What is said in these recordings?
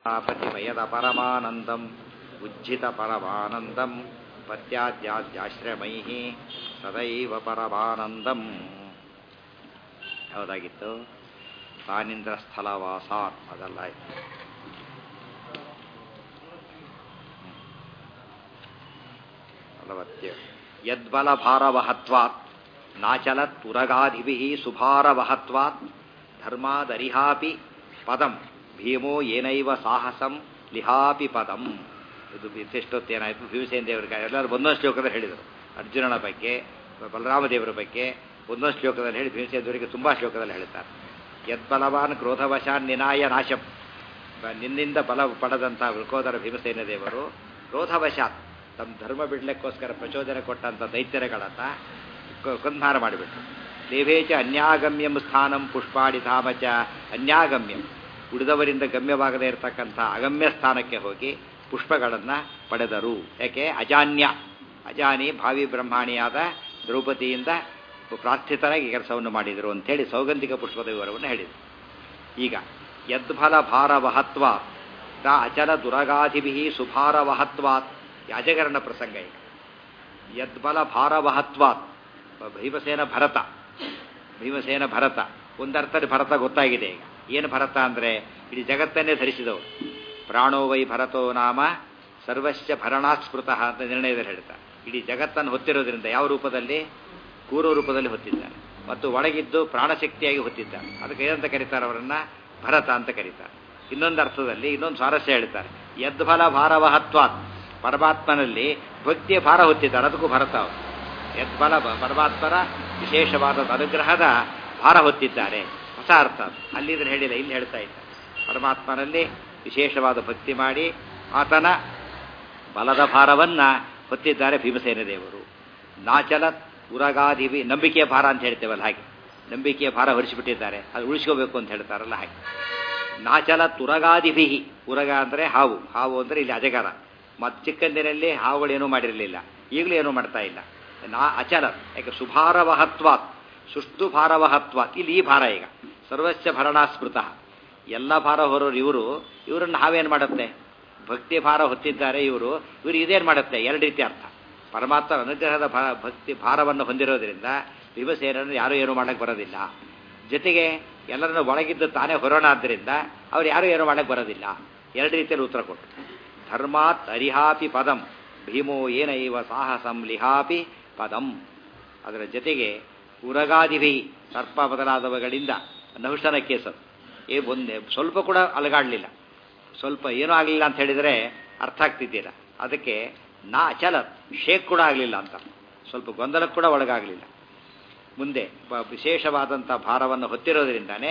ಪತಿಮಯದ ಪರಮಾನಂದಂ ಉಜ್ಜಿತ ಪರಮಾನಂದಂ ಪತ್ಯಾದ್ಯಾಶ್ರಮೈ ಸದೈವ ಪರಮಾನಂದಂ ಯಾವುದಾಗಿತ್ತು ತಾನಿಂದ್ರ ಸ್ಥಳವಾಸ ಅದಲ್ಲ ಆಯ್ತು ನಲವತ್ತೇಳು ಯದ್ಬಲಭಾರವಹತ್ವಾತ್ ನಾಚಲತ್ ಪುರಗಾಧಿಭಿ ಸುಭಾರವಹತ್ವಾತ್ ಧರ್ಮಾದರಿಹಾಪಿ ಪದಂ ಭೀಮೋ ಏನೈವ ಸಾಹಸಂ ಲಿಹಾಪಿ ಪದಂ ಇದು ವಿಶಿಷ್ಟೊತ್ತೇನಾಯಿತು ಭೀಮಸೇನ ದೇವರ ಎಲ್ಲರೂ ಒಂದೊಂದು ಶ್ಲೋಕದಲ್ಲಿ ಹೇಳಿದರು ಅರ್ಜುನನ ಬಗ್ಗೆ ಬಲರಾಮ ದೇವರ ಬಗ್ಗೆ ಒಂದೊಂದು ಶ್ಲೋಕದಲ್ಲಿ ಹೇಳಿ ಭೀಮಸೇನ ದೇವರಿಗೆ ತುಂಬ ಶ್ಲೋಕದಲ್ಲಿ ಹೇಳ್ತಾರೆ ಯದ್ಬಲವಾನ್ ಕ್ರೋಧವಶಾನ್ ನಿನಾಯ ನಾಶಂ ನಿನ್ನಿಂದ ಬಲ ಪಡೆದಂಥ ವೃಕೋದರ ಭೀಮಸೇನ ದೇವರು ಕ್ರೋಧವಶಾತ್ ತಮ್ಮ ಧರ್ಮ ಬಿಡ್ಲಿಕ್ಕೋಸ್ಕರ ಪ್ರಚೋದನೆ ಕೊಟ್ಟಂಥ ದೈತ್ಯರಗಳನ್ನು ಕೊಂಧಾರ ಮಾಡಿಬಿಟ್ರು ದೇವೇಚ ಅನ್ಯಾಗಮ್ಯಂ ಸ್ಥಾನಂ ಪುಷ್ಪಾಡಿ ಧಾಮ ಚ ಅನ್ಯಾಗಮ್ಯಂ ಉಳಿದವರಿಂದ ಗಮ್ಯವಾಗದೇ ಇರತಕ್ಕಂಥ ಅಗಮ್ಯ ಸ್ಥಾನಕ್ಕೆ ಹೋಗಿ ಪುಷ್ಪಗಳನ್ನು ಪಡೆದರು ಯಾಕೆ ಅಜಾನ್ಯ ಅಜಾನಿ ಭಾವಿ ಬ್ರಹ್ಮಾಣಿಯಾದ ದ್ರೌಪದಿಯಿಂದ ಪ್ರಾರ್ಥಿತರಾಗಿ ಕೆಲಸವನ್ನು ಮಾಡಿದರು ಅಂಥೇಳಿ ಸೌಗಂಧಿಕ ಪುಷ್ಪದ ವಿವರವನ್ನು ಹೇಳಿದರು ಈಗ ಯದ್ಫಲ ಭಾರವಹತ್ವಾತ್ ದ ಅಚಲ ದುರಗಾಧಿಭಿ ಸುಭಾರವಹತ್ವಾತ್ ಯಾಜಗರಣ ಪ್ರಸಂಗ ಈಗ ಯದ್ಬಲ ಭಾರವಹತ್ವಾತ್ ಭೀಮಸೇನ ಭರತ ಭೀಮಸೇನ ಭರತ ಒಂದರ್ಥದಲ್ಲಿ ಭರತ ಗೊತ್ತಾಗಿದೆ ಈಗ ಏನು ಭರತ ಅಂದರೆ ಇಡೀ ಜಗತ್ತನ್ನೇ ಧರಿಸಿದವರು ಪ್ರಾಣೋ ವೈ ಭರತೋ ನಾಮ ಸರ್ವಸ್ಯ ಭರಣಾಸ್ಮೃತಃ ಅಂತ ನಿರ್ಣಯದಲ್ಲಿ ಹೇಳ್ತಾರೆ ಇಡೀ ಜಗತ್ತನ್ನು ಹೊತ್ತಿರೋದ್ರಿಂದ ಯಾವ ರೂಪದಲ್ಲಿ ಕೂರು ರೂಪದಲ್ಲಿ ಹೊತ್ತಿದ್ದಾರೆ ಮತ್ತು ಒಳಗಿದ್ದು ಪ್ರಾಣಶಕ್ತಿಯಾಗಿ ಹೊತ್ತಿದ್ದಾರೆ ಅದಕ್ಕೆ ಏನಂತ ಕರೀತಾರೆ ಅವರನ್ನು ಭರತ ಅಂತ ಕರೀತಾರೆ ಇನ್ನೊಂದು ಅರ್ಥದಲ್ಲಿ ಇನ್ನೊಂದು ಸ್ವಾರಸ್ಯ ಹೇಳ್ತಾರೆ ಯದ್ಫಲ ಭಾರವಹತ್ವಾತ್ ಪರಮಾತ್ಮನಲ್ಲಿ ಭಕ್ತಿಯ ಭಾರ ಹೊತ್ತಿದ್ದಾರೆ ಅದಕ್ಕೂ ಭರತ ಅವರು ಯದ್ಬಲ ಪರಮಾತ್ಮರ ವಿಶೇಷವಾದ ಅನುಗ್ರಹದ ಭಾರ ಹೊತ್ತಿದ್ದಾರೆ ಹೊಸ ಅರ್ಥ ಅಲ್ಲಿ ಇದನ್ನು ಹೇಳಿಲ್ಲ ಇಲ್ಲಿ ಹೇಳ್ತಾ ಇದ್ದಾರೆ ಪರಮಾತ್ಮನಲ್ಲಿ ವಿಶೇಷವಾದ ಭಕ್ತಿ ಮಾಡಿ ಆತನ ಬಲದ ಭಾರವನ್ನು ಹೊತ್ತಿದ್ದಾರೆ ಭೀಮಸೇನ ದೇವರು ನಾಚಲ ಉರಗಾದಿವಿ ನಂಬಿಕೆಯ ಭಾರ ಅಂತ ಹೇಳ್ತೇವಲ್ಲ ಹಾಗೆ ನಂಬಿಕೆಯ ಭಾರ ಹೊರಿಸಿಬಿಟ್ಟಿದ್ದಾರೆ ಅದು ಉಳಿಸ್ಕೋಬೇಕು ಅಂತ ಹೇಳ್ತಾರಲ್ಲ ಹಾಗೆ ನಾಚಲ ತುರಗಾದಿಭಿಹಿ ಉರಗ ಅಂದರೆ ಹಾವು ಹಾವು ಅಂದರೆ ಇಲ್ಲಿ ಅಜಗರ ಮತ್ತು ಚಿಕ್ಕಂದಿನಲ್ಲಿ ಹಾವುಗಳೇನೂ ಮಾಡಿರಲಿಲ್ಲ ಈಗಲೂ ಏನೂ ಮಾಡ್ತಾ ಇಲ್ಲ ನಾ ಅಚಲ ಯಾಕೆ ಸುಭಾರವಹತ್ವಾತ್ ಸುಷ್ಟು ಭಾರವಹತ್ವಾತ್ ಇಲ್ಲಿ ಈ ಭಾರ ಈಗ ಸರ್ವಸ್ವ ಭರಣಾಸ್ಮೃತ ಎಲ್ಲ ಭಾರ ಹೊರೋರು ಇವರು ಇವರನ್ನು ಹಾವೇನು ಮಾಡುತ್ತೆ ಭಕ್ತಿ ಭಾರ ಹೊತ್ತಿದ್ದಾರೆ ಇವರು ಇವರು ಇದೇನು ಮಾಡುತ್ತೆ ಎರಡು ರೀತಿ ಅರ್ಥ ಪರಮಾತ್ಮ ಅನುಗ್ರಹದ ಭಕ್ತಿ ಭಾರವನ್ನು ಹೊಂದಿರೋದ್ರಿಂದ ಭೀಮಸೇನನ್ನು ಯಾರೂ ಏನೂ ಮಾಡೋಕ್ಕೆ ಬರೋದಿಲ್ಲ ಜೊತೆಗೆ ಎಲ್ಲರನ್ನು ಒಳಗಿದ್ದು ತಾನೇ ಹೊರೋಣ ಆದ್ದರಿಂದ ಅವ್ರು ಯಾರೂ ಏನೂ ಮಾಡೋಕ್ಕೆ ಬರೋದಿಲ್ಲ ಎರಡು ರೀತಿಯಲ್ಲಿ ಉತ್ತರ ಕೊಟ್ಟರು ಧರ್ಮಾತ್ ಅರಿಹಾಪಿ ಪದಂ ಭೀಮೋ ಏನೈವ ಸಾಹಸಂ ಲಿಹಾಪಿ ಪದಂ ಅದರ ಜೊತೆಗೆ ಉರಗಾದಿಭಿ ಸರ್ಪ ಬದಲಾದವುಗಳಿಂದ ನಹುಷನ ಕೇಸರು ಏ ಒಂದೇ ಸ್ವಲ್ಪ ಕೂಡ ಅಲಗಾಡಲಿಲ್ಲ ಸ್ವಲ್ಪ ಏನೂ ಆಗಲಿಲ್ಲ ಅಂತ ಹೇಳಿದರೆ ಅರ್ಥ ಆಗ್ತಿದ್ದೀರ ಅದಕ್ಕೆ ನಾ ಅಚಲ ಶೇಕ್ ಕೂಡ ಆಗಲಿಲ್ಲ ಅಂತ ಸ್ವಲ್ಪ ಗೊಂದಲಕ್ಕೆ ಕೂಡ ಒಳಗಾಗಲಿಲ್ಲ ಮುಂದೆ ವಿಶೇಷವಾದಂಥ ಭಾರವನ್ನು ಹೊತ್ತಿರೋದ್ರಿಂದಾನೇ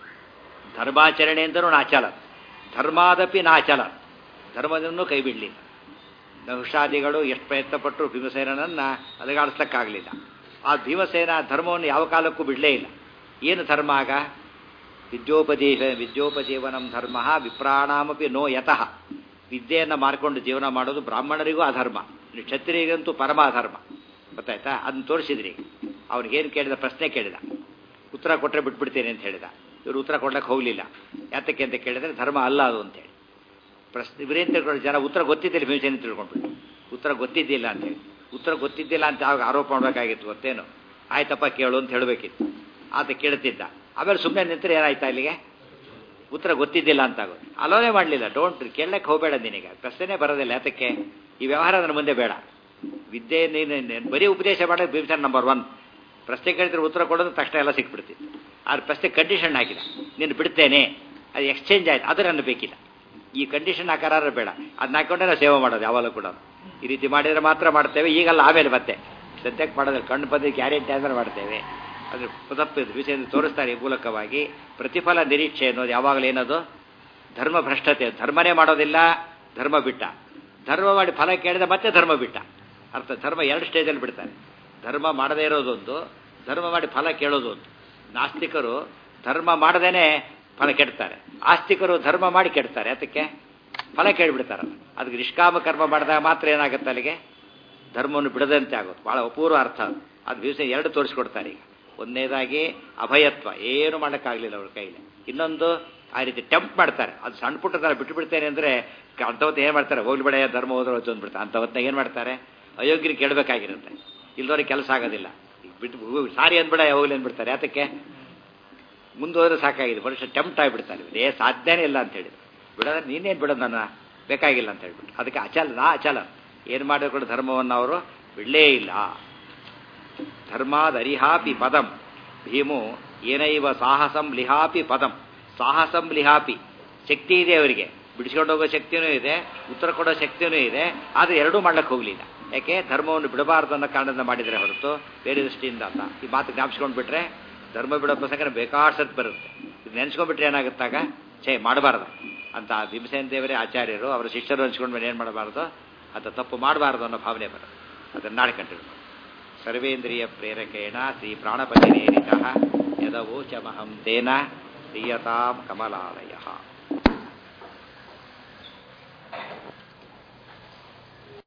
ಧರ್ಮಾಚರಣೆ ಎಂದರೂ ನಾಚಲ ಧರ್ಮಾದಪಿ ನಾಚಲ ಧರ್ಮದನ್ನು ಕೈ ಬಿಡಲಿಲ್ಲ ನಹುಷಾದಿಗಳು ಎಷ್ಟು ಪ್ರಯತ್ನಪಟ್ಟರು ಭೀಮಸೇನನನ್ನು ಅಲಗಾಡಿಸ್ಲಿಕ್ಕಾಗಲಿಲ್ಲ ಆ ಭೀಮಸೇನ ಧರ್ಮವನ್ನು ಯಾವ ಕಾಲಕ್ಕೂ ಬಿಡಲೇ ಇಲ್ಲ ಏನು ಧರ್ಮ ಆಗ ವಿದ್ಯೋಪದೇಶ ವಿದ್ಯೋಪಜೀವನಂ ಧರ್ಮ ವಿಪ್ರಾಣಾಮಪಿ ನೋ ಯತಃ ವಿದ್ಯೆಯನ್ನು ಮಾರ್ಕೊಂಡು ಜೀವನ ಮಾಡೋದು ಬ್ರಾಹ್ಮಣರಿಗೂ ಅಧರ್ಮ ಕ್ಷತ್ರಿಯರಿಗಂತೂ ಪರಮ ಅಧರ್ಮ ಗೊತ್ತಾಯ್ತಾ ಅದನ್ನು ತೋರಿಸಿದ್ರಿ ಅವ್ನಿಗೇನು ಕೇಳಿದ ಪ್ರಶ್ನೆ ಕೇಳಿದ ಉತ್ತರ ಕೊಟ್ಟರೆ ಬಿಟ್ಬಿಡ್ತೇನೆ ಅಂತ ಹೇಳಿದ ಇವರು ಉತ್ತರ ಕೊಡ್ಲಿಕ್ಕೆ ಹೋಗಲಿಲ್ಲ ಯಾತಕ್ಕೆ ಅಂತ ಕೇಳಿದರೆ ಧರ್ಮ ಅಲ್ಲ ಅದು ಅಂತೇಳಿ ಪ್ರಶ್ನೆ ಇವರೇನು ತಿಳ್ಕೊಂಡು ಜನ ಉತ್ತರ ಗೊತ್ತಿದ್ದಿಲ್ಲ ಭೀಮಸೇನ ತಿಳ್ಕೊಂಡ್ಬಿಟ್ಟು ಉತ್ತರ ಗೊತ್ತಿದ್ದಿಲ್ಲ ಅಂತೇಳಿ ಉತ್ತರ ಗೊತ್ತಿದ್ದಿಲ್ಲ ಅಂತ ಆವಾಗ ಆರೋಪ ಮಾಡಬೇಕಾಗಿತ್ತು ಗೊತ್ತೇನು ಆಯ್ತಪ್ಪ ಕೇಳು ಅಂತ ಹೇಳಬೇಕಿತ್ತು ಆತ ಕೇಳ್ತಿದ್ದ ಆಮೇಲೆ ಸುಮ್ಮನೆ ನಿಂತರೆ ಏನಾಯ್ತಾ ಇಲ್ಲಿಗೆ ಉತ್ತರ ಗೊತ್ತಿದ್ದಿಲ್ಲ ಅಂತ ಆಗೋದು ಅಲೋನೇ ಮಾಡಲಿಲ್ಲ ಡೋಂಟ್ ಕೇಳಕ್ಕೆ ಹೋಗಬೇಡ ನಿನಗೆ ಪ್ರಶ್ನೆ ಬರೋದಿಲ್ಲ ಯಾತಕ್ಕೆ ಈ ವ್ಯವಹಾರ ನನ್ನ ಮುಂದೆ ಬೇಡ ವಿದ್ಯೆ ನೀನು ಬರೀ ಉಪದೇಶ ಮಾಡೋದು ಭೀಮಸೇನ ನಂಬರ್ ಒನ್ ಪ್ರಶ್ನೆ ಕೇಳಿದ್ರೆ ಉತ್ತರ ಕೊಡೋದು ತಕ್ಷಣ ಎಲ್ಲ ಸಿಕ್ಬಿಡ್ತಿತ್ತು ಆದ್ರೆ ಪ್ರಶ್ನೆ ಕಂಡೀಷನ್ ಹಾಕಿಲ್ಲ ನೀನು ಬಿಡ್ತೇನೆ ಅದು ಎಕ್ಸ್ಚೇಂಜ್ ಆಯ್ತು ಅದು ನನ್ನ ಬೇಕಿಲ್ಲ ಈ ಕಂಡೀಷನ್ ಹಾಕಾರ ಬೇಡ ಅದನ್ನ ಹಾಕೊಂಡೆ ನಾವು ಸೇವೆ ಮಾಡೋದು ಯಾವಾಗಲೂ ಕೂಡ ಈ ರೀತಿ ಮಾಡಿದರೆ ಮಾತ್ರ ಮಾಡ್ತೇವೆ ಈಗಲ್ಲ ಆಮೇಲೆ ಮತ್ತೆ ಸದ್ಯಕ್ಕೆ ಮಾಡೋದು ಕಣ್ಣು ಬಂದು ಗ್ಯಾರಂಟಿ ಅಂದ್ರೆ ಮಾಡ್ತೇವೆ ಅದ್ರ ತಪ್ಪಿದ್ದು ವಿಷಯ ತೋರಿಸ್ತಾರೆ ಈ ಮೂಲಕವಾಗಿ ಪ್ರತಿಫಲ ನಿರೀಕ್ಷೆ ಅನ್ನೋದು ಯಾವಾಗಲೂ ಏನದು ಧರ್ಮ ಭ್ರಷ್ಟತೆ ಧರ್ಮನೇ ಮಾಡೋದಿಲ್ಲ ಧರ್ಮ ಬಿಟ್ಟ ಧರ್ಮ ಮಾಡಿ ಫಲ ಕೇಳಿದ ಮತ್ತೆ ಧರ್ಮ ಬಿಟ್ಟ ಅರ್ಥ ಧರ್ಮ ಎರಡು ಸ್ಟೇಜಲ್ಲಿ ಬಿಡ್ತಾರೆ ಧರ್ಮ ಮಾಡದೇ ಇರೋದೊಂದು ಧರ್ಮ ಮಾಡಿ ಫಲ ಕೇಳೋದು ಒಂದು ನಾಸ್ತಿಕರು ಧರ್ಮ ಮಾಡದೇನೆ ಫಲ ಕೆಡ್ತಾರೆ ಆಸ್ತಿಕರು ಧರ್ಮ ಮಾಡಿ ಕೆಡ್ತಾರೆ ಅದಕ್ಕೆ ಫಲ ಕೇಳಿಬಿಡ್ತಾರಲ್ಲ ಅದಕ್ಕೆ ನಿಷ್ಕಾಮ ಕರ್ಮ ಮಾಡಿದಾಗ ಮಾತ್ರ ಏನಾಗುತ್ತೆ ಅಲ್ಲಿಗೆ ಧರ್ಮವನ್ನು ಬಿಡದಂತೆ ಆಗುತ್ತೆ ಭಾಳ ಅಪೂರ್ವ ಅರ್ಥ ಅದು ದಿವಸ ಎರಡು ತೋರಿಸ್ಕೊಡ್ತಾರೆ ಈಗ ಒಂದನೇದಾಗಿ ಅಭಯತ್ವ ಏನು ಮಾಡೋಕ್ಕಾಗಲಿಲ್ಲ ಅವ್ರ ಕೈಲಿ ಇನ್ನೊಂದು ಆ ರೀತಿ ಟೆಂಪ್ ಮಾಡ್ತಾರೆ ಅದು ಸಣ್ಣ ಪುಟ್ಟ ಥರ ಬಿಟ್ಟು ಬಿಡ್ತೇನೆ ಅಂದರೆ ಅಂಥವತ್ತು ಏನು ಮಾಡ್ತಾರೆ ಹೋಗ್ಲಿ ಬಿಡ ಧರ್ಮ ಹೋದ್ರೆ ಅಂದ್ಬಿಡ್ತಾರೆ ಅಂಥವತ್ತಾಗ ಏನು ಮಾಡ್ತಾರೆ ಅಯೋಗ್ಯರಿಗೆ ಕೇಳಬೇಕಾಗಿರುತ್ತೆ ಇಲ್ದವ್ರಿಗೆ ಕೆಲಸ ಆಗೋದಿಲ್ಲ ಬಿಟ್ಟು ಸಾರಿ ಅಂದ್ಬಿಡ ಹೋಗ್ಲಿ ಅಂದ್ಬಿಡ್ತಾರೆ ಯಾತಕ್ಕೆ ಮುಂದೋದ್ರೆ ಸಾಕಾಗಿದೆ ಮನುಷ್ಯ ಟೆಂಪ್ಟ್ ಆಗಿಬಿಡ್ತಾನೆ ಏ ಸಾಧ್ಯನೇ ಇಲ್ಲ ಅಂತ ಹೇಳಿದ್ರು ಬಿಡೋದ್ರೆ ನೀನೇನು ಬಿಡೋದು ನನ್ನ ಬೇಕಾಗಿಲ್ಲ ಅಂತ ಹೇಳ್ಬಿಟ್ಟು ಅದಕ್ಕೆ ಅಚಲ ನಾ ಅಚಲ ಏನು ಮಾಡಿದ್ರು ಧರ್ಮವನ್ನು ಅವರು ಬಿಡಲೇ ಇಲ್ಲ ಧರ್ಮಾದರಿಹಾಪಿ ಪದಂ ಭೀಮು ಏನೈವ ಸಾಹಸಂ ಲಿಹಾಪಿ ಪದಂ ಸಾಹಸಂ ಲಿಹಾಪಿ ಶಕ್ತಿ ಇದೆ ಅವರಿಗೆ ಬಿಡಿಸ್ಕೊಂಡು ಹೋಗೋ ಶಕ್ತಿನೂ ಇದೆ ಉತ್ತರ ಕೊಡೋ ಶಕ್ತಿನೂ ಇದೆ ಆದರೆ ಎರಡೂ ಮಾಡ್ಲಿಕ್ಕೆ ಹೋಗಲಿಲ್ಲ ಯಾಕೆ ಧರ್ಮವನ್ನು ಬಿಡಬಾರ್ದು ಅನ್ನೋ ಕಾರಣದಿಂದ ಮಾಡಿದರೆ ಹೊರತು ಬೇರೆ ದೃಷ್ಟಿಯಿಂದ ಅಲ್ಲ ಈ ಮಾತು ಜ್ಞಾಪಿಸ್ಕೊಂಡು ಬಿಟ್ರೆ ಧರ್ಮ ಬಿಡೋ ಪ್ರಸಂಗ ಬೇಕಾದ ಸರ್ತಿ ಬರುತ್ತೆ ಇದು ನೆನೆಸ್ಕೊಂಡ್ಬಿಟ್ರೆ ಏನಾಗುತ್ತಾಗ ಛೇ ಮಾಡಬಾರ್ದು ಅಂತ ಭೀಮಸೇನ ದೇವರೇ ಆಚಾರ್ಯರು ಅವರ ಶಿಷ್ಯರು ಹಂಚ್ಕೊಂಡು ಏನು ಮಾಡಬಾರ್ದು ಅಂತ ತಪ್ಪು ಮಾಡಬಾರ್ದು ಅನ್ನೋ ಭಾವನೆ ಬರುತ್ತೆ ಅದನ್ನು ನಾಳೆ ಕಂಟಿನ್ಯೂ ಸರ್ವೇಂದ್ರಿಯ ಪ್ರೇರಕೇಣ ಶ್ರೀ ಪ್ರಾಣಪತಿನೇರಿತ ಯದವೋಚಮಹಂ ತೇನ ಶ್ರೀಯತಾಂ ಕಮಲಾಲಯ